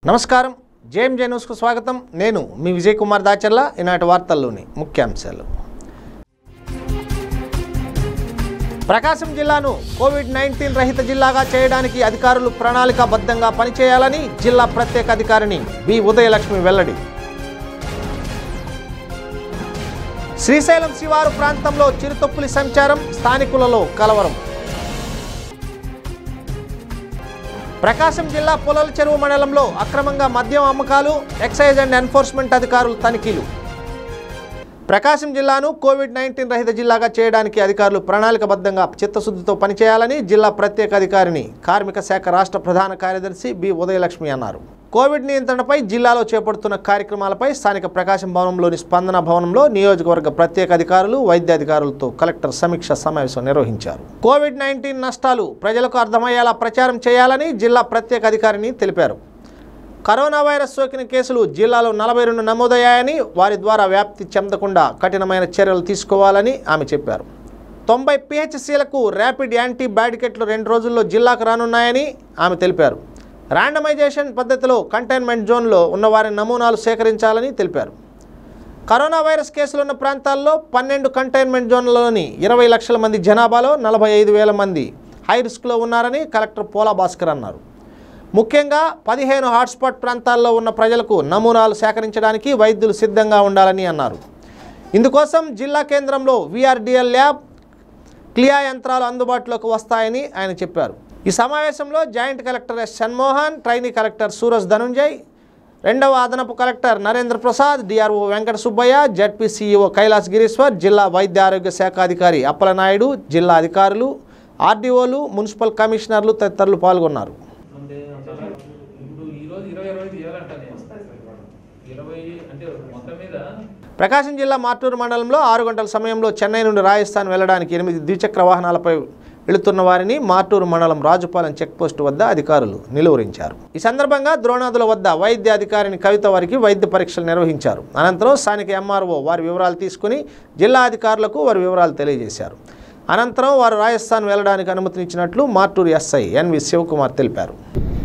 నమస్కారం జేఎంజే న్యూస్కు స్వాగతం నేను మీ విజయ్ కుమార్ దాచర్ల ఈనాటి వార్తల్లోని ముఖ్యాంశాలు ప్రకాశం జిల్లాను కోవిడ్ నైన్టీన్ రహిత జిల్లాగా చేయడానికి అధికారులు ప్రణాళికాబద్ధంగా పనిచేయాలని జిల్లా ప్రత్యేక అధికారిని బి ఉదయలక్ష్మి వెల్లడి శ్రీశైలం శివారు ప్రాంతంలో చిరుతొప్పులి సంచారం స్థానికులలో కలవరం ప్రకాశం జిల్లా పొలల చెరువు మండలంలో అక్రమంగా మద్యం అమ్మకాలు ఎక్సైజ్ అండ్ ఎన్ఫోర్స్మెంట్ అధికారులు తనిఖీలు ప్రకాశం జిల్లాను కోవిడ్ నైన్టీన్ రహిత జిల్లాగా చేయడానికి అధికారులు ప్రణాళికబద్ధంగా చిత్తశుద్ధితో పనిచేయాలని జిల్లా ప్రత్యేక అధికారిని కార్మిక శాఖ రాష్ట్ర ప్రధాన కార్యదర్శి బి ఉదయలక్ష్మి అన్నారు కోవిడ్ నియంత్రణపై జిల్లాలో చేపడుతున్న కార్యక్రమాలపై స్థానిక ప్రకాశం భవనంలోని స్పందన భవనంలో నియోజకవర్గ ప్రత్యేక అధికారులు వైద్య అధికారులతో కలెక్టర్ సమీక్ష సమావేశం నిర్వహించారు కోవిడ్ నైన్టీన్ నష్టాలు ప్రజలకు అర్థమయ్యేలా ప్రచారం చేయాలని జిల్లా ప్రత్యేక అధికారిని తెలిపారు కరోనా వైరస్ సోకిన కేసులు జిల్లాలో నలభై రెండు నమోదయ్యాయని వారి ద్వారా వ్యాప్తి చెందకుండా కఠినమైన చర్యలు తీసుకోవాలని ఆమె చెప్పారు తొంభై పిహెచ్సీలకు ర్యాపిడ్ యాంటీ బ్యాడికెట్లు రెండు రోజుల్లో జిల్లాకు రానున్నాయని ఆమె తెలిపారు ర్యాండమైజేషన్ పద్ధతిలో కంటైన్మెంట్ జోన్లో ఉన్న వారి నమూనాలు సేకరించాలని తెలిపారు కరోనా వైరస్ కేసులున్న ప్రాంతాల్లో పన్నెండు కంటైన్మెంట్ జోన్లలోని ఇరవై లక్షల మంది జనాభాలో నలభై ఐదు వేల మంది హై రిస్క్లో ఉన్నారని కలెక్టర్ పోలా భాస్కర్ అన్నారు ముఖ్యంగా పదిహేను హాట్స్పాట్ ప్రాంతాల్లో ఉన్న ప్రజలకు నమూనాలు సేకరించడానికి వైద్యులు సిద్ధంగా ఉండాలని అన్నారు ఇందుకోసం జిల్లా కేంద్రంలో విఆర్డిఎల్ ల్యాబ్ క్లియా యంత్రాలు అందుబాటులోకి వస్తాయని ఆయన చెప్పారు ఈ సమావేశంలో joint collector S Shanmohan trainee collector Suraj Dhanunjay రెండవ అదనపు collector Narendra Prasad DRO Venkata Subbaiah ZP CEO Kailas Girishwar జిల్లా వైద్య ఆరోగ్య శాఖ అధికారి అప్పలనాయుడు జిల్లా అధికారులు ఆర్డీఓలు మున్సిపల్ కమిషనర్లు తదితరులు పాల్గొన్నారు అంటే చాలా ఇప్పుడు ఈ రోజు ఇరవై ఇరవై తీయాలంట నేను ఇరవై అంటే మొత్తం మీద ప్రకాశం జిల్లా మార్టూరు మండలంలో ఆరు గంటల సమయంలో చెన్నై నుండి రాజస్థాన్ వెళ్లడానికి ఎనిమిది ద్విచక్ర వాహనాలపై వెళుతున్న వారిని మార్టూరు మండలం రాజుపాలెం చెక్పోస్టు వద్ద అధికారులు నిలువరించారు ఈ సందర్భంగా ద్రోణాదుల వద్ద వైద్య అధికారిని కవిత వారికి వైద్య పరీక్షలు నిర్వహించారు అనంతరం స్థానిక ఎంఆర్ఓ వారి వివరాలు తీసుకుని జిల్లా అధికారులకు వారి వివరాలు తెలియజేశారు అనంతరం వారు రాజస్థాన్ వెళ్లడానికి అనుమతినిచ్చినట్లు మార్టూరు ఎస్ఐ ఎన్వి శివకుమార్ తెలిపారు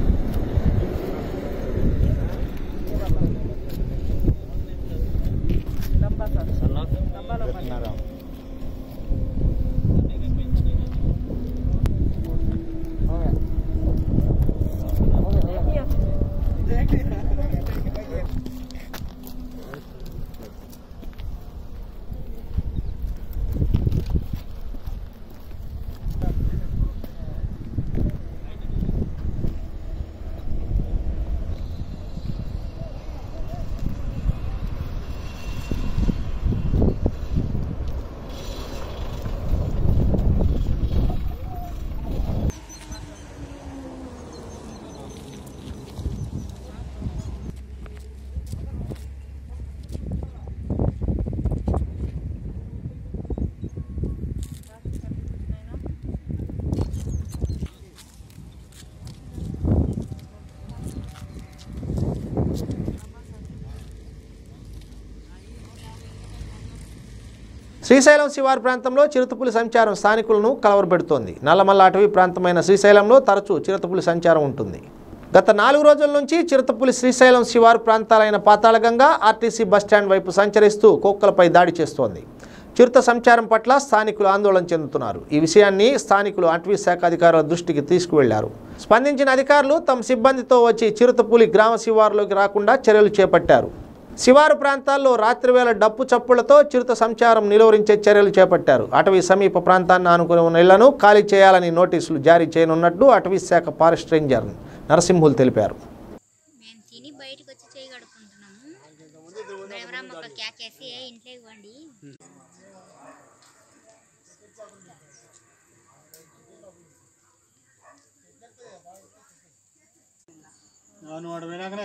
శ్రీశైలం శివారు ప్రాంతంలో చిరుతపులి సంచారం స్థానికులను కలవరపెడుతోంది నల్లమల్ల అటవీ ప్రాంతమైన శ్రీశైలంలో తరచూ చిరుతపులి సంచారం ఉంటుంది గత నాలుగు రోజుల నుంచి చిరుతపులి శ్రీశైలం శివారు ప్రాంతాలైన పాతాళగంగా ఆర్టీసీ బస్టాండ్ వైపు సంచరిస్తూ కుక్కలపై దాడి చేస్తోంది చిరుత సంచారం పట్ల స్థానికులు ఆందోళన చెందుతున్నారు ఈ విషయాన్ని స్థానికులు అటవీ శాఖ అధికారుల దృష్టికి తీసుకువెళ్లారు స్పందించిన అధికారులు తమ సిబ్బందితో వచ్చి చిరుతపులి గ్రామ శివారులోకి రాకుండా చర్యలు చేపట్టారు శివారు ప్రాంతాల్లో రాత్రివేళ డప్పు చప్పులతో చిరుత సంచారం నిలువరించే చర్యలు చేపట్టారు అటవీ సమీప ప్రాంతాన్ని ఆనుకుని ఉన్న ఇళ్లను ఖాళీ చేయాలని నోటీసులు జారీ చేయనున్నట్టు అటవీ శాఖ ఫారెస్ట్ రేంజర్ నరసింహులు తెలిపారు మేము తిని బయటకు వచ్చి చేయి కడుక్కుంటున్నాము ఎవరమ్మ ఒక క్యాచ్ వేసి "ఏ, ఇంట్లో ఇవ్వండి నువ్వు అటు పోయినాకనే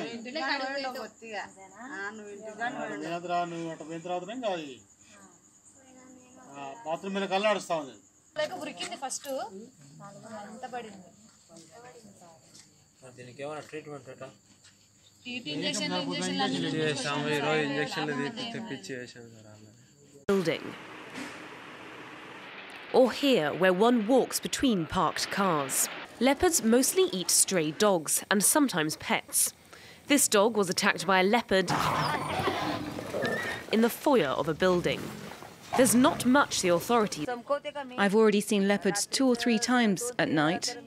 పోయినరా నువ్వు అటు పోయిన తర్వాత ఇంకా అది బాత్రూమ్ మీద కళ్ళు నడుస్తా ఉంది ఉరికింది ఫస్ట్ అంత పడింది దీనికి ఏమైనా ట్రీట్మెంట్ ఎట్టా టీటీ ఇంజక్షన్ ఇంజక్షన్ చేసాము ఈరోజు ఇంజక్షన్లు తెప్పించి వేసాం సార్ ఆమె building. Or here, where one walks between parked cars. Leopards mostly eat stray dogs and sometimes pets. This dog was attacked by a leopard in the foyer of a building. There's not much the authorities. I've already seen leopards two or three times at night.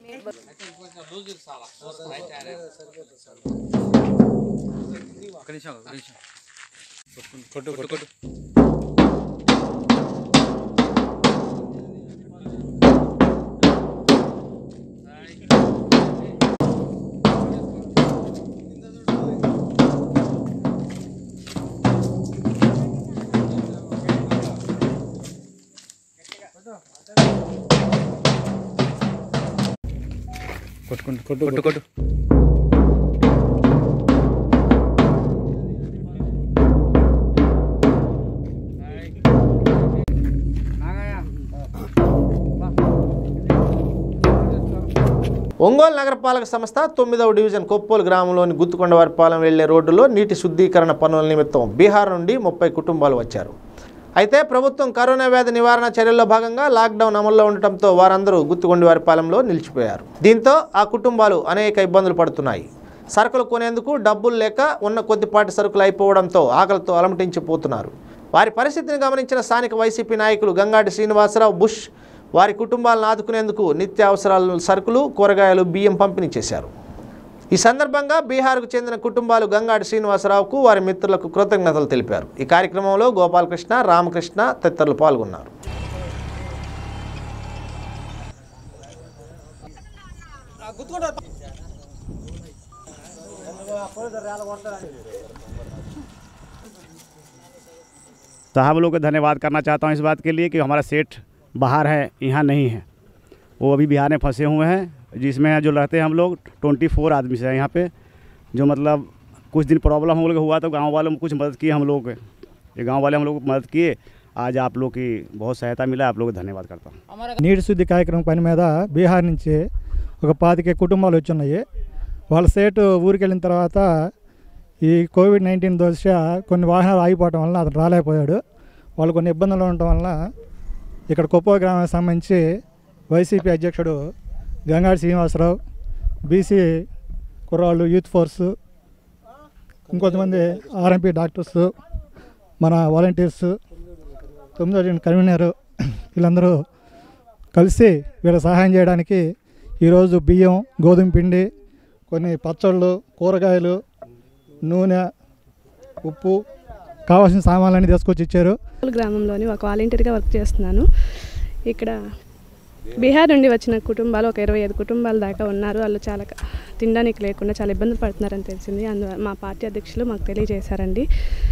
Ongole నగరపాలక సంస్థ తొమ్మిదవ division కొప్పోలు గ్రామంలోని గుత్తుకొండవారిపాలెం వెళ్లే రోడ్డులో నీటి శుద్ధీకరణ పనుల నిమిత్తం బీహార్ నుండి ముప్పై కుటుంబాలు వచ్చారు అయితే ప్రభుత్వం కరోనా వ్యాధి నివారణ చర్యల్లో భాగంగా లాక్డౌన్ అమల్లో ఉండటంతో వారందరూ గుత్తుకొండవారిపాలెంలో నిలిచిపోయారు దీంతో ఆ కుటుంబాలు అనేక ఇబ్బందులు పడుతున్నాయి సరుకులు కొనేందుకు డబ్బులు లేక ఉన్న కొద్దిపాటి సరుకులు అయిపోవడంతో ఆకలితో అలమటించిపోతున్నారు వారి పరిస్థితిని గమనించిన స్థానిక వైసీపీ నాయకులు గంగాడి శ్రీనివాసరావు బుష్ వారి కుటుంబాలను ఆదుకునేందుకు నిత్యావసరాలు సరుకులు కూరగాయలు బియ్యం పంపిణీ చేశారు ఈ సందర్భంగా బీహార్కు చెందిన కుటుంబాలు గంగాడి శ్రీనివాసరావుకు వారి మిత్రులకు కృతజ్ఞతలు తెలిపారు ఈ కార్యక్రమంలో గోపాలకృష్ణ రామకృష్ణ తదితరులు పాల్గొన్నారు साहब लोग को धन्यवाद करना चाहता हूँ इस बात के लिए कि हमारा सेठ बाहर है यहाँ नहीं है वो अभी बिहार में फंसे हुए हैं जिसमें जो रहते हैं हम लोग ट्वेंटी फोर आदमी से हैं यहाँ पे जो मतलब कुछ दिन प्रॉब्लम हम लोग को हुआ तो गांव वालों में कुछ मदद किए हम लोग ये गांव वाले हम लोग को मदद किए आज आप लोग की बहुत सहायता मिला आप लोग को धन्यवाद करता हूँ నీటి శుద్ధి కార్యక్రమం పని మీద బీహార్ నుంచి ఒక పాతిక కుటుంబాలు వచ్చున్నాయి వాళ్ళ సేటు ఊరికి వెళ్ళిన తర్వాత ఈ కోవిడ్ నైన్టీన్ దృష్ట్యా కొన్ని వాహనాలు ఆగిపోవటం వల్ల అతను రాలేకపోయాడు వాళ్ళు కొన్ని ఇబ్బందులు ఉండటం వల్ల ఇక్కడ కుప్ప గ్రామానికి సంబంధించి వైసీపీ అధ్యక్షుడు గంగాడి శ్రీనివాసరావు బీసీ కుర్రాళ్ళు యూత్ ఫోర్సు ఇంకొంతమంది ఆర్ఎంపీ డాక్టర్స్ మన వాలంటీర్స్ తొమ్మిదో జన కన్వీనర్ వీళ్ళందరూ కలిసి వీళ్ళ సహాయం చేయడానికి ఈరోజు బియ్యం గోధుమ పిండి కొన్ని పచ్చళ్ళు కూరగాయలు నూనె ఉప్పు కావాల్సిన సామాన్లన్నీ తీసుకొచ్చి ఇచ్చారు గ్రామంలోని ఒక వాలంటీర్గా వర్క్ చేస్తున్నాను ఇక్కడ బీహార్ నుండి వచ్చిన కుటుంబాలు ఒక ఇరవై ఐదు కుటుంబాల దాకా ఉన్నారు వాళ్ళు చాలా క- తినడానికి లేకుండా చాలా ఇబ్బందులు పడుతున్నారని తెలిసింది అందు మా పార్టీ అధ్యక్షులు మాకు తెలియజేశారండి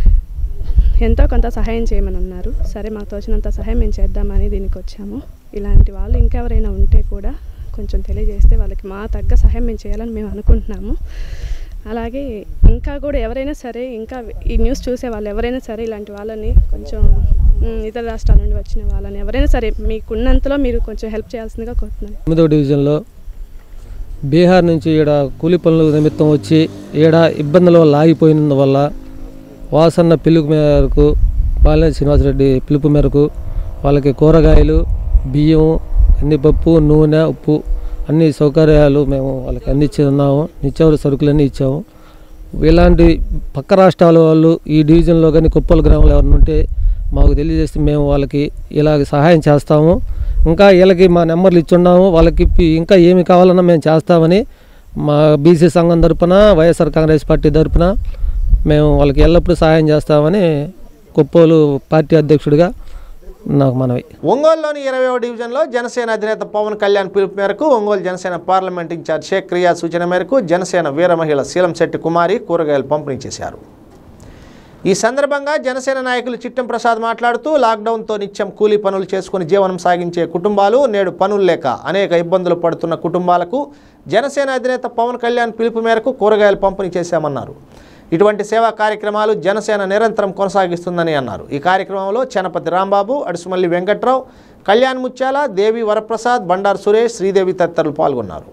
ఎంతో కొంత సహాయం చేయమని అన్నారు సరే మాకు తోచినంత సహాయం మేము చేద్దామని దీనికి వచ్చాము ఇలాంటి వాళ్ళు ఇంకెవరైనా ఉంటే కూడా కొంచెం తెలియజేస్తే వాళ్ళకి మా తగ్గ సహాయం మేము చేయాలని మేము అనుకుంటున్నాము అలాగే ఇంకా కూడా ఎవరైనా సరే ఇంకా ఈ న్యూస్ చూసే వాళ్ళు ఎవరైనా సరే ఇలాంటి వాళ్ళని కొంచెం ఉమ్, ఇతర రాష్ట్రాల నుండి వచ్చిన వాళ్ళని ఎవరైనా సరే మీకున్నంతలో మీరు కొంచెం హెల్ప్ చేయాల్సిందిగా కోరుతున్నాను తొమ్మిదవ డివిజన్లో బీహార్ నుంచి ఈడ కూలి పనుల నిమిత్తం వచ్చి ఈడ ఇబ్బందుల వల్ల ఆగిపోయినందువల్ల వాసన్న పిలుపు మేరకు బాలినేని శ్రీనివాసరెడ్డి పిలుపు మేరకు వాళ్ళకి కూరగాయలు బియ్యం కందిపప్పు నూనె ఉప్పు అన్ని సౌకర్యాలు మేము వాళ్ళకి అందించి ఉన్నాము నిత్యావసర సరుకులన్నీ ఇచ్చాము ఇలాంటి పక్క రాష్ట్రాల వాళ్ళు ఈ డివిజన్లో కానీ కుప్పల గ్రామంలో ఎవరైనా ఉంటే మాకు తెలియజేస్తే మేము వాళ్ళకి ఇలాగ సహాయం చేస్తాము ఇంకా వీళ్ళకి మా నెంబర్లు ఇచ్చున్నాము వాళ్ళకి ఇప్పి- ఇంకా ఏమి కావాలన్నా మేము చేస్తామని మా బీసీ సంఘం తరపున వైఎస్ఆర్ కాంగ్రెస్ పార్టీ తరపున మేము వాళ్ళకి ఎల్లప్పుడూ సహాయం చేస్తామని కొప్పోలు పార్టీ అధ్యక్షుడిగా నాకు మనవి ఒంగోలులోని ఇరవై డివిజన్లో జనసేన అధినేత పవన్ కళ్యాణ్ పిలుపు మేరకు ఒంగోలు జనసేన పార్లమెంట్ ఇన్ఛార్జ్ షేక్ రియా సూచన మేరకు జనసేన వీర మహిళ శీలం శెట్టి కుమారి కూరగాయలు పంపిణీ చేశారు ఈ సందర్భంగా జనసేన నాయకులు చిట్టం ప్రసాద్ మాట్లాడుతూ లాక్డౌన్తో నిత్యం కూలీ పనులు చేసుకుని జీవనం సాగించే కుటుంబాలు నేడు పనులు లేక అనేక ఇబ్బందులు పడుతున్న కుటుంబాలకు జనసేన అధినేత పవన్ కళ్యాణ్ పిలుపు మేరకు కూరగాయలు పంపిణీ చేశామన్నారు ఇటువంటి సేవా కార్యక్రమాలు జనసేన నిరంతరం కొనసాగిస్తుందని అన్నారు ఈ కార్యక్రమంలో చనపతి రాంబాబు అడుసుమల్లి వెంకట్రావు కళ్యాణ్ ముత్యాల దేవి వరప్రసాద్ బండారు సురేష్ శ్రీదేవి తదితరులు పాల్గొన్నారు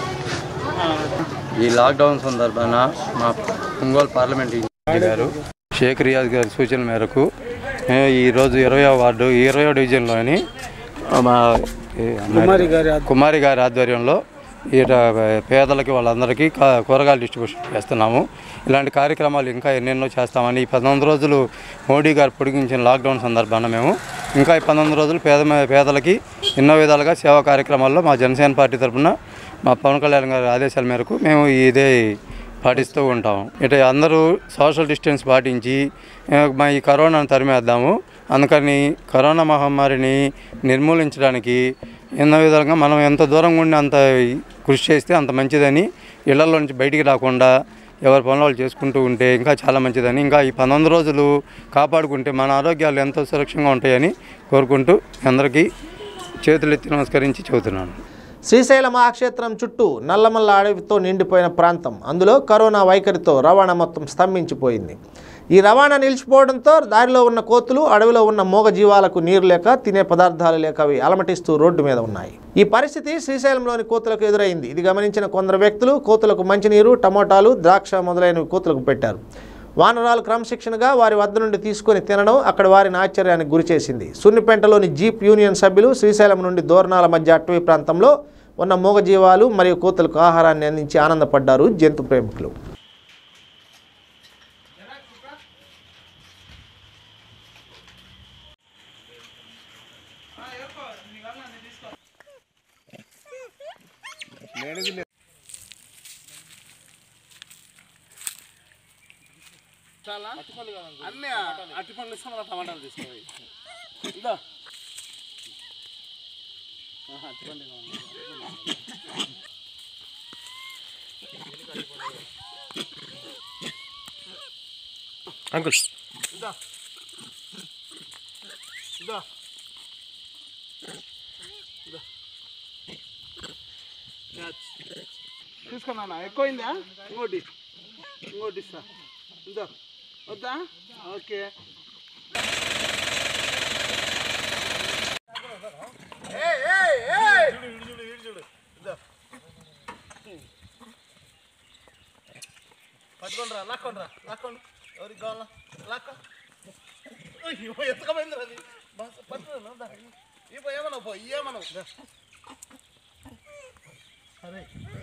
ఈ లాక్డౌన్ సందర్భాన మా ఒంగోలు పార్లమెంట్ ఇన్ఛార్జి గారు షేక్ రియాజ్ గారి సూచన మేరకు మేము ఈరోజు ఇరవై వార్డు ఇరవై డివిజన్లోని మా ఏ అన్నారు? కుమారి గారి ఆధ్వర్యం- కుమారి గారి ఆధ్వర్యంలో ఈట పేదలకి వాళ్ళందరికీ కా- కూరగాయలు డిస్ట్రిబ్యూషన్ చేస్తున్నాము ఇలాంటి కార్యక్రమాలు ఇంకా ఎన్నెన్నో చేస్తామని ఈ పంతొమ్మిది రోజులు మోడీ గారు పొడిగించిన లాక్డౌన్ సందర్భాన మేము ఇంకా ఈ పంతొమ్మిది రోజులు పేద పేదలకి ఎన్నో విధాలుగా సేవా కార్యక్రమాల్లో మా జనసేన పార్టీ తరఫున మా పవన్ కళ్యాణ్ గారి ఆదేశాల మేరకు మేము ఇదే పాటిస్తూ ఉంటాం ఇటు అందరూ సోషల్ డిస్టెన్స్ పాటించి ఆ, మా ఈ కరోనాను తరిమేద్దాము అందుకని కరోనా మహమ్మారిని నిర్మూలించడానికి ఎన్నో విధాలుగా మనం ఎంత దూరంగా ఉండి అంత కృషి చేస్తే అంత మంచిదని ఇళ్లలో నుంచి బయటికి రాకుండా ఎవరి పనులు వాళ్ళు చేసుకుంటూ ఉంటే ఇంకా చాలా మంచిదని ఇంకా ఈ పంతొమ్మిది రోజులు కాపాడుకుంటే మన ఆరోగ్యాలు ఎంతో సురక్షంగా ఉంటాయని కోరుకుంటూ అందరికీ చేతులెత్తి నమస్కరించి చెబుతున్నాను శ్రీశైల మహాక్షేత్రం చుట్టూ నల్లమల్ల అడవితో నిండిపోయిన ప్రాంతం అందులో కరోనా వైఖరితో రవాణా మొత్తం స్తంభించిపోయింది ఈ రవాణా నిలిచిపోవడంతో దారిలో ఉన్న కోతులు అడవిలో ఉన్న మూగ జీవాలకు నీరు లేక తినే పదార్థాలు లేక అవి అలమటిస్తూ రోడ్డు మీద ఉన్నాయి ఈ పరిస్థితి శ్రీశైలంలోని కోతులకు ఎదురైంది ఇది గమనించిన కొందరు వ్యక్తులు కోతులకు మంచినీరు టమోటాలు ద్రాక్ష మొదలైనవి కోతులకు పెట్టారు వానరాలు క్రమశిక్షణగా వారి వద్ద నుండి తీసుకొని తినడం అక్కడ వారిని ఆశ్చర్యానికి గురిచేసింది సున్నిపెంటలోని జీప్ యూనియన్ సభ్యులు శ్రీశైలం నుండి దోర్నాల మధ్య అటవీ ప్రాంతంలో ఉన్న మూగజీవాలు మరియు కోతులకు ఆహారాన్ని అందించి ఆనందపడ్డారు జంతు ప్రేమికులు చాలా అన్నీ అట్టి పండ్లు ఇస్తాం మన టమాటాలు తీసుకోవాలి ఇదో ఆహా, అట్టి పండు కావాలి. అంకుల్ ఇదో ఇదో ఇదో క్యాచ్. తీసుకున్నానా ఎక్కువైందా ఇంకోటి ఇంకోటి ఇస్తా ఇదో వద్దా ఓకే పట్టుకోండి రా లాక్కోండి రా లాక్కోండి ఎవరికి కావాలా లాక్కో అయ్యో ఎత్తకపోయింది అది పట్టుకున్నా ఈ పో ఏమన్నావు పో ఏమన్నావు సరే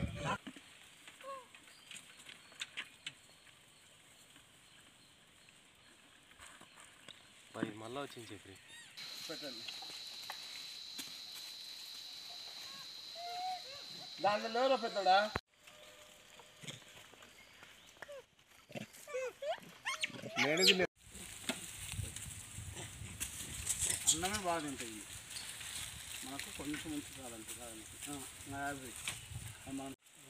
మళ్ళీ వచ్చింది చెప్పి పెట్టండి దాంట్లో లేవరా పెద్దడా లేనిది లేదు అన్నమే బాగా తింటుంది మనకు కొంచెం ఉంచి చాలంటే కాదండి నా యావరేజ్ మనం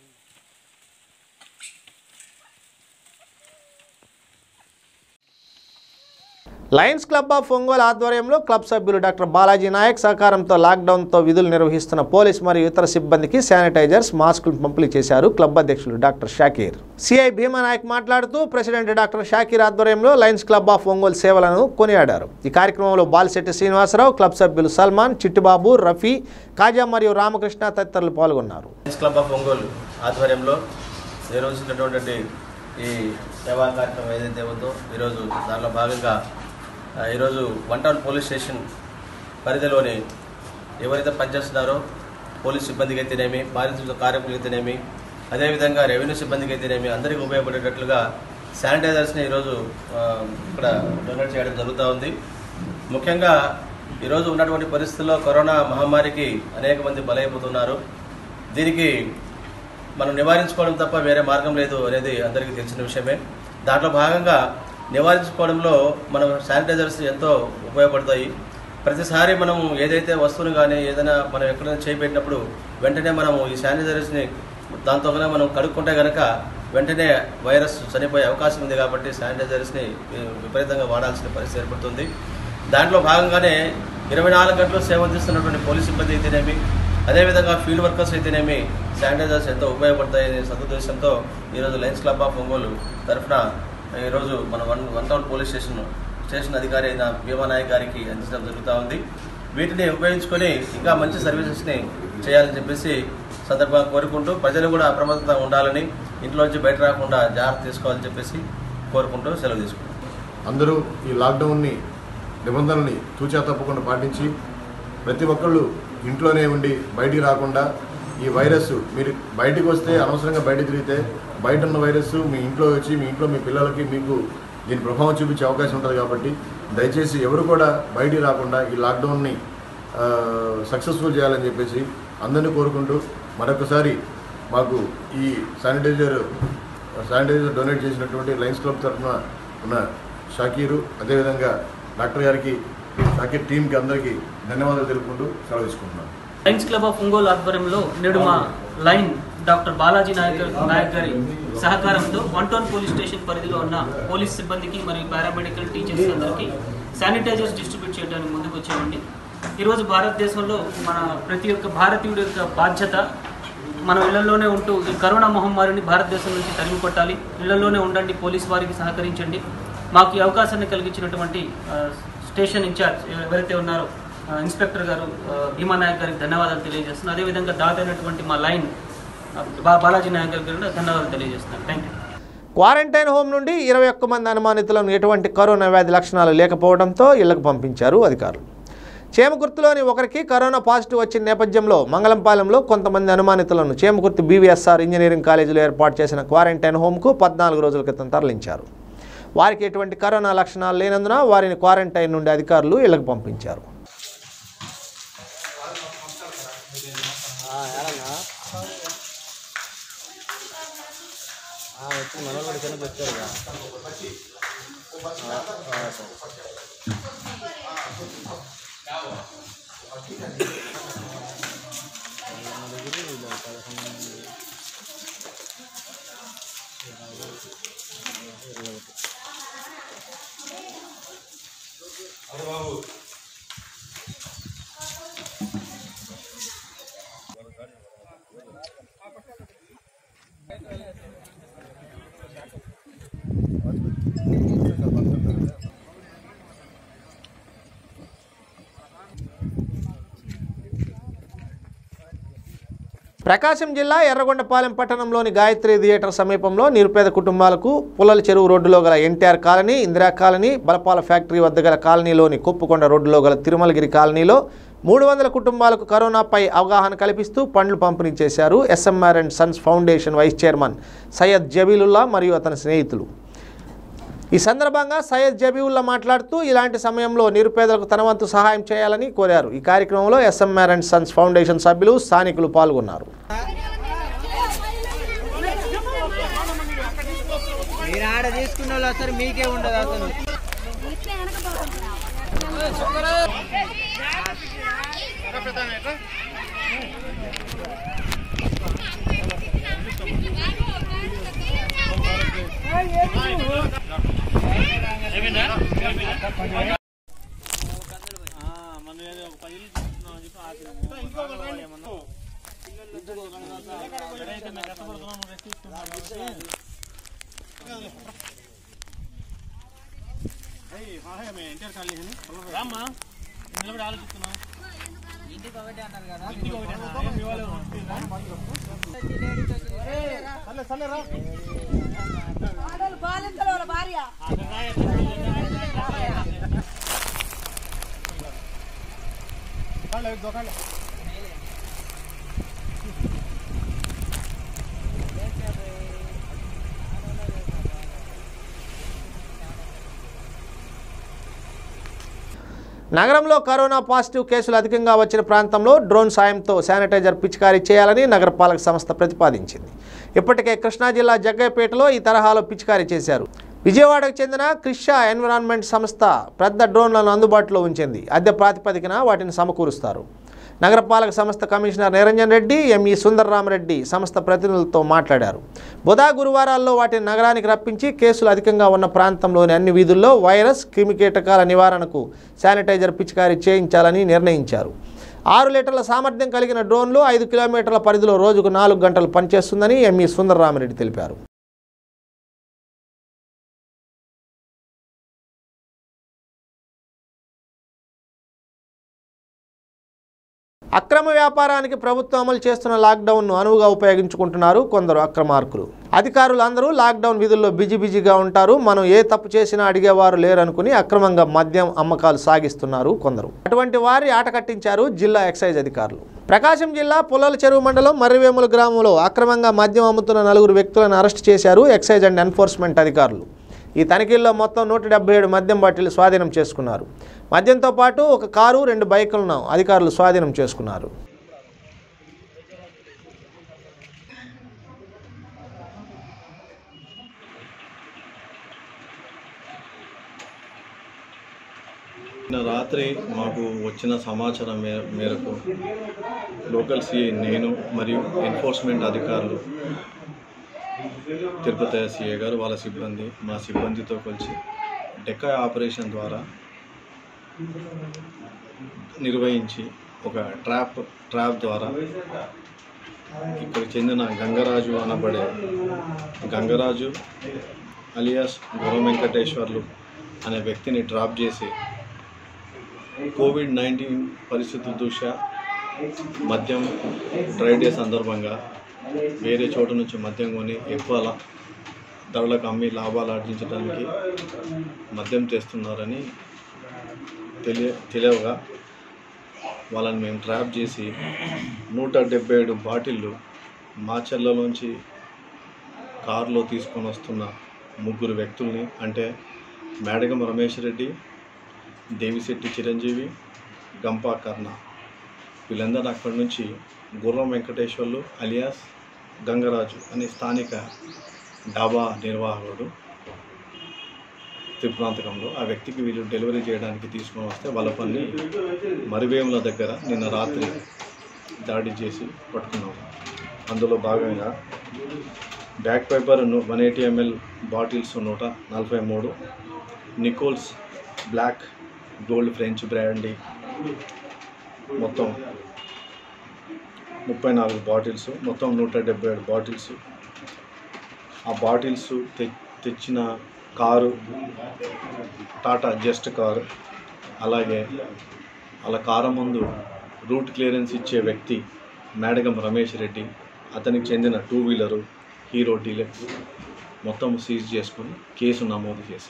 లయన్స్ క్లబ్ ఆఫ్ ఒంగోలు ఆధ్వర్యంలో క్లబ్ సభ్యులు డాక్టర్ బాలాజీ నాయక్ సహకారంతో లాక్డౌన్తో విధులు నిర్వహిస్తున్న పోలీస్ మరియు ఇతర సిబ్బందికి శానిటైజర్స్ మాస్కులు పంపిణీ చేశారు క్లబ్ అధ్యక్షులు డాక్టర్ షాకీర్ సిఐ భీమా నాయక్ మాట్లాడుతూ ప్రెసిడెంట్ డాక్టర్ షాకీర్ ఆధ్వర్యంలో లయన్స్ క్లబ్ ఆఫ్ ఒంగోలు సేవలను కొనియాడారు ఈ కార్యక్రమంలో బాలిశెట్టి శ్రీనివాసరావు క్లబ్ సభ్యులు సల్మాన్ చిట్టిబాబు రఫీ కాజా మరియు రామకృష్ణ తదితరులు పాల్గొన్నారు లయన్స్ క్లబ్ ఆఫ్ ఒంగోలు ఆధ్వర్యంలో నిర్వహించినటువంటి ఈ సేవా కార్యక్రమం ఏదైతే ఉందో ఈరోజు దానిలో భాగంగా ఆ, ఈరోజు వన్ టౌన్ పోలీస్ స్టేషన్ పరిధిలోని ఎవరైతే పనిచేస్తున్నారో పోలీస్ సిబ్బందికి అయితేనేమి పారిశుద్ధ్య కార్మికులు అయితేనేమి అదేవిధంగా రెవెన్యూ సిబ్బందికి అయితేనేమి అందరికీ ఉపయోగపడేటట్లుగా శానిటైజర్స్ని ఈరోజు ఆ, ఇక్కడ డొనేట్ చేయడం జరుగుతూ ఉంది ముఖ్యంగా ఈరోజు ఉన్నటువంటి పరిస్థితుల్లో కరోనా మహమ్మారికి అనేక మంది బలైపోతున్నారు దీనికి మనం నివారించుకోవడం తప్ప వేరే మార్గం లేదు అనేది అందరికీ తెలిసిన విషయమే దాంట్లో భాగంగా నివారించుకోవడంలో మనం శానిటైజర్స్ ఎంతో ఉపయోగపడతాయి ప్రతిసారి మనం ఏదైతే వస్తువును కానీ ఏదైనా మనం ఎక్కడైనా చేపెట్టినప్పుడు వెంటనే మనము ఈ శానిటైజర్స్ని దాంతో కనుక మనం కడుక్కుంటే కనుక వెంటనే వైరస్ చనిపోయే అవకాశం ఉంది కాబట్టి శానిటైజర్స్ని విపరీతంగా వాడాల్సిన పరిస్థితి ఏర్పడుతుంది దాంట్లో భాగంగానే ఇరవై నాలుగు గంటలు సేవ అందిస్తున్నటువంటి పోలీస్ సిబ్బంది అయితేనేమి అదేవిధంగా ఫీల్డ్ వర్కర్స్ అయితేనేమి శానిటైజర్స్ ఎంతో ఉపయోగపడతాయనే సదుద్దేశంతో ఈరోజు లయన్స్ క్లబ్ ఆఫ్ ఒంగోలు తరఫున ఈరోజు మన one one town police station station అధికారి అయిన భీమా నాయక్ గారికి అందించడం జరుగుతూ ఉంది వీటిని ఉపయోగించుకొని ఇంకా మంచి సర్వీసెస్ని చేయాలని చెప్పేసి సందర్భంగా కోరుకుంటూ ప్రజలు కూడా అప్రమత్తంగా ఉండాలని ఇంట్లోంచి బయట రాకుండా జాగ్రత్త తీసుకోవాలని చెప్పేసి కోరుకుంటూ సెలవు తీసుకుంటాం అందరూ ఈ లాక్డౌన్ని నిబంధనల్ని తూచా తప్పకుండా పాటించి ప్రతి ఒక్కళ్ళు ఇంట్లోనే ఉండి బయటికి రాకుండా ఈ వైరస్ మీరు బయటికి వస్తే అనవసరంగా బయట తిరిగితే బయట ఉన్న వైరస్ మీ ఇంట్లో వచ్చి మీ ఇంట్లో మీ పిల్లలకి మీకు దీని ప్రభావం చూపించే అవకాశం ఉంటుంది కాబట్టి దయచేసి ఎవరు కూడా బయటికి రాకుండా ఈ లాక్డౌన్ని సక్సెస్ఫుల్ చేయాలని చెప్పేసి అందరినీ కోరుకుంటూ మరొకసారి మాకు ఈ శానిటైజర్ శానిటైజర్ డొనేట్ చేసినటువంటి లయన్స్ క్లబ్ తరఫున ఉన్న షాకీరు అదేవిధంగా డాక్టర్ గారికి షాకీర్ టీంకి అందరికీ ధన్యవాదాలు తెలుపుకుంటూ సెలవు తీసుకుంటున్నాను లయన్స్ క్లబ్ ఆఫ్ ఒంగోలు ఆధ్వర్యంలో నేడు మా లైన్ డాక్టర్ బాలాజీ నాయక్ నాయక్ గారి సహకారంతో వన్ టౌన్ పోలీస్ స్టేషన్ పరిధిలో ఉన్న పోలీస్ సిబ్బందికి మరియు పారామెడికల్ టీచర్స్ అందరికీ శానిటైజర్స్ డిస్ట్రిబ్యూట్ చేయడానికి ముందుకు వచ్చామండి ఈరోజు భారతదేశంలో మన ప్రతి ఒక్క భారతీయుడి యొక్క బాధ్యత మనం ఇళ్లలోనే ఉంటూ ఈ కరోనా మహమ్మారిని భారతదేశం నుంచి తరిమి కొట్టాలి ఇళ్లలోనే ఉండండి పోలీస్ వారికి సహకరించండి మాకు ఈ అవకాశాన్ని కలిగించినటువంటి ఆ, స్టేషన్ ఇన్ఛార్జ్ ఎవరైతే ఉన్నారో ఆ, ఇన్స్పెక్టర్ గారు ఆ, భీమా నాయక్ గారికి ధన్యవాదాలు తెలియజేస్తున్నాను అదేవిధంగా దాదైనటువంటి మా లైన్ ఆ, బా- బాలాజీ నాయక్ గారికి కూడా ధన్యవాదాలు తెలియజేస్తున్నాను థ్యాంక్ యూ క్వారంటైన్ హోమ్ నుండి ఇరవై ఒక్క మంది అనుమానితులను ఎటువంటి కరోనా వ్యాధి లక్షణాలు లేకపోవడంతో ఇళ్లకు పంపించారు అధికారులు చేమకుర్తిలోని ఒకరికి కరోనా పాజిటివ్ వచ్చిన నేపథ్యంలో మంగళంపాలెంలో కొంతమంది అనుమానితులను చేమకుర్తి బీవీఎస్ఆర్ ఇంజనీరింగ్ కాలేజీలో ఏర్పాటు చేసిన క్వారంటైన్ హోమ్కు పద్నాలుగు రోజుల క్రితం తరలించారు వారికి ఎటువంటి కరోనా లక్షణాలు లేనందున వారిని క్వారంటైన్ నుండి అధికారులు ఇళ్లకు పంపించారు ప్రకాశం జిల్లా ఎర్రగొండపాలెం పట్టణంలోని గాయత్రి థియేటర్ సమీపంలో నిరుపేద కుటుంబాలకు పుల్లల చెరువు రోడ్డులో గల NTR colony Indira colony Balapala factory వద్ద గల కాలనీలోని కొప్పుకొండ రోడ్డులో గల తిరుమలగిరి కాలనీలో మూడు వందల కుటుంబాలకు కరోనాపై అవగాహన కల్పిస్తూ పండ్లు పంపిణీ చేశారు SMR and sons foundation vice chairman Syed Jabiulla మరియు అతని స్నేహితులు ఈ సందర్భంగా సయ్యద్ జబీవుల్లా మాట్లాడుతూ ఇలాంటి సమయంలో నిరుపేదలకు తన వంతు సహాయం చేయాలని కోరారు ఈ కార్యక్రమంలో ఎస్ఎంఆర్ అండ్ సన్స్ ఫౌండేషన్ సభ్యులు స్థానికులు పాల్గొన్నారు మీరు ఆడ తీసుకున్న వాళ్ళు అసలు మీకే ఉండదు అసలు రామ్మా నిలబడి ఆలోచిస్తున్నావు ఇంటికి ఒకటి అంటారు కదా ఇంటికి ఒకటి అన్నారు. మీ వాళ్ళు బాలింతల వాళ్ళ భార్య నగరంలో కరోనా పాజిటివ్ కేసులు అధికంగా వచ్చిన ప్రాంతంలో డ్రోన్ సాయంతో శానిటైజర్ పిచికారీ చేయాలని నగరపాలక సంస్థ ప్రతిపాదించింది ఇప్పటికే కృష్ణా జిల్లా జగ్గయ్యపేటలో ఈ తరహాలో పిచికారీ చేశారు విజయవాడకు చెందిన క్రిషా ఎన్విరాన్మెంట్ సంస్థ పెద్ద డ్రోన్లను అందుబాటులో ఉంచింది అద్దె ప్రాతిపదికన వాటిని సమకూరుస్తారు నగరపాలక సంస్థ కమిషనర్ నిరంజన్ రెడ్డి ఎంఈ సుందర్రామరెడ్డి సంస్థ ప్రతినిధులతో మాట్లాడారు బుధ గురువారాల్లో వాటిని నగరానికి రప్పించి కేసులు అధికంగా ఉన్న ప్రాంతంలోని అన్ని వీధుల్లో వైరస్ క్రిమికీటకాల నివారణకు శానిటైజర్ పిచికారీ చేయించాలని నిర్ణయించారు ఆరు లీటర్ల సామర్థ్యం కలిగిన డ్రోన్లు ఐదు కిలోమీటర్ల పరిధిలో రోజుకు నాలుగు గంటలు పనిచేస్తుందని ఎంఈ సుందర్రామరెడ్డి తెలిపారు అక్రమ వ్యాపారానికి ప్రభుత్వం అమలు చేస్తున్న లాక్డౌన్ను అనువుగా ఉపయోగించుకుంటున్నారు కొందరు అక్రమార్కులు అధికారులు అందరూ లాక్డౌన్ విధుల్లో బిజీ బిజీగా ఉంటారు మనం ఏ తప్పు చేసినా అడిగేవారు లేరనుకుని అక్రమంగా మద్యం అమ్మకాలు సాగిస్తున్నారు కొందరు అటువంటి వారి ఆట కట్టించారు జిల్లా ఎక్సైజ్ అధికారులు ప్రకాశం జిల్లా పుల్లల చెరువు మండలం మర్రివేముల గ్రామంలో అక్రమంగా మద్యం అమ్ముతున్న నలుగురు వ్యక్తులను అరెస్ట్ చేశారు ఎక్సైజ్ అండ్ ఎన్ఫోర్స్మెంట్ అధికారులు ఈ తనిఖీల్లో మొత్తం నూట డెబ్బై ఏడు మద్యం బాటిల్ స్వాధీనం చేసుకున్నారు మద్యంతో పాటు ఒక కారు రెండు బైకులను అధికారులు స్వాధీనం చేసుకున్నారు నిన్న రాత్రి మాకు వచ్చిన సమాచారం మే మేరకు లోకల్ సిఐ నేను మరియు ఎన్ఫోర్స్మెంట్ అధికారులు తిరుపతి సిఐ గారు వాళ్ళ సిబ్బంది మా సిబ్బందితో కలిసి డెక్కా ఆపరేషన్ ద్వారా నిర్వహించి ఒక ట్రాప్ ట్రాప్ ద్వారా ఇక్కడికి చెందిన గంగరాజు అనబడే గంగరాజు అలియాస్ గురం వెంకటేశ్వర్లు అనే వ్యక్తిని డ్రాప్ చేసి కోవిడ్ నైన్టీన్ పరిస్థితుల దృష్ట్యా మద్యం డ్రై డే సందర్భంగా వేరే చోట నుంచి మద్యం కొని ఎక్కువ లా- ధరలకు అమ్మి లాభాలు ఆర్జించడానికి మద్యం తెస్తున్నారని తెలియ తెలియగా వాళ్ళని మేము ట్రాప్ చేసి నూట డెబ్బై ఏడు బాటిళ్ళు మాచర్లలోంచి కారులో తీసుకొని వస్తున్న ముగ్గురు వ్యక్తుల్ని అంటే మేడగం రమేష్ రెడ్డి దేవిశెట్టి చిరంజీవి గంపా కర్ణ వీళ్ళందరూ అక్కడి నుంచి గుర్రం వెంకటేశ్వర్లు అలియాస్ గంగరాజు అనే స్థానిక డాబా నిర్వాహకుడు త్రిప్రాంతకంలో ఆ వ్యక్తికి వీళ్ళు డెలివరీ చేయడానికి తీసుకొని వస్తే వలపల్లి మరివేముల దగ్గర నిన్న రాత్రి దాడి చేసి పట్టుకున్నాము అందులో భాగంగా Bagpiper one eighty ML bottles నూట నలభై మూడు Nichols black gold French brandy మొత్తం ముప్పై నాలుగు బాటిల్స్ మొత్తం నూట డెబ్బై ఏడు బాటిల్స్ ఆ బాటిల్స్ తె తెచ్చిన కారు టాటా జస్ట్ కారు అలాగే అలా కారు ముందు రూట్ క్లియరెన్స్ ఇచ్చే వ్యక్తి మేడగం రమేష్ రెడ్డి అతనికి చెందిన టూ వీలరు హీరో డీలక్స్ మొత్తం సీజ్ చేసుకుని కేసు నమోదు చేసి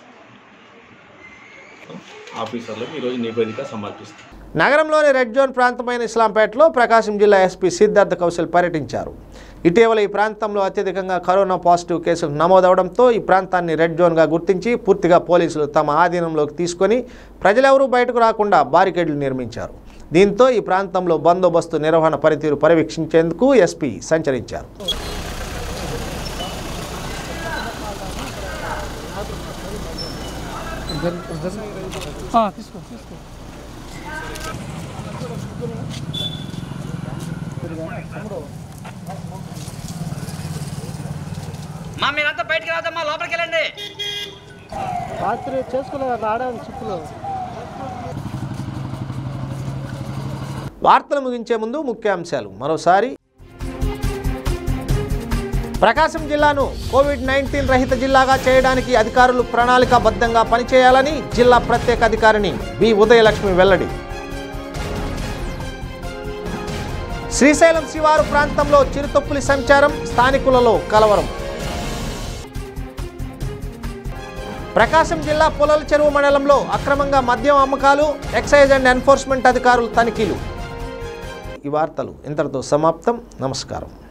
ఆఫీసర్లకు ఈరోజు నివేదిక సమర్పిస్తాం నగరంలోని రెడ్ జోన్ ప్రాంతమైన ఇస్లాంపేటలో ప్రకాశం జిల్లా ఎస్పీ సిద్ధార్థ కౌశల్ పర్యటించారు ఇటీవల ఈ ప్రాంతంలో అత్యధికంగా కరోనా పాజిటివ్ కేసులు నమోదవడంతో ఈ ప్రాంతాన్ని రెడ్ జోన్గా గుర్తించి పూర్తిగా పోలీసులు తమ ఆధీనంలోకి తీసుకొని ప్రజలెవరూ బయటకు రాకుండా బారికేడ్లు నిర్మించారు దీంతో ఈ ప్రాంతంలో బందోబస్తు నిర్వహణ పనితీరు పర్యవేక్షించేందుకు ఎస్పీ సంచరించారు తీసుకో తీసుకో మా మీరంతా బయటికి రాదమ్మా లోపలికి వెళ్ళండి రాత్రి చేసుకోలేదు రావడానికి చిప్పులు వార్తలు ముగించే ముందు ముఖ్యాంశాలు మరోసారి ప్రకాశం జిల్లాను కోవిడ్ నైన్టీన్ రహిత జిల్లాగా చేయడానికి అధికారులు ప్రణాళికాబద్ధంగా పనిచేయాలని జిల్లా ప్రత్యేక అధికారిని బి ఉదయలక్ష్మి వెల్లడి శ్రీశైలం శివారు ప్రాంతంలో చిరుతొప్పులి సంచారం స్థానికులలో కలవరం ప్రకాశం జిల్లా పొలల చెరువు మండలంలో అక్రమంగా మద్యం అమ్మకాలు ఎక్సైజ్ అండ్ ఎన్ఫోర్స్మెంట్ అధికారులు తనిఖీలు ఈ వార్తలు ఇంతటితో సమాప్తం నమస్కారం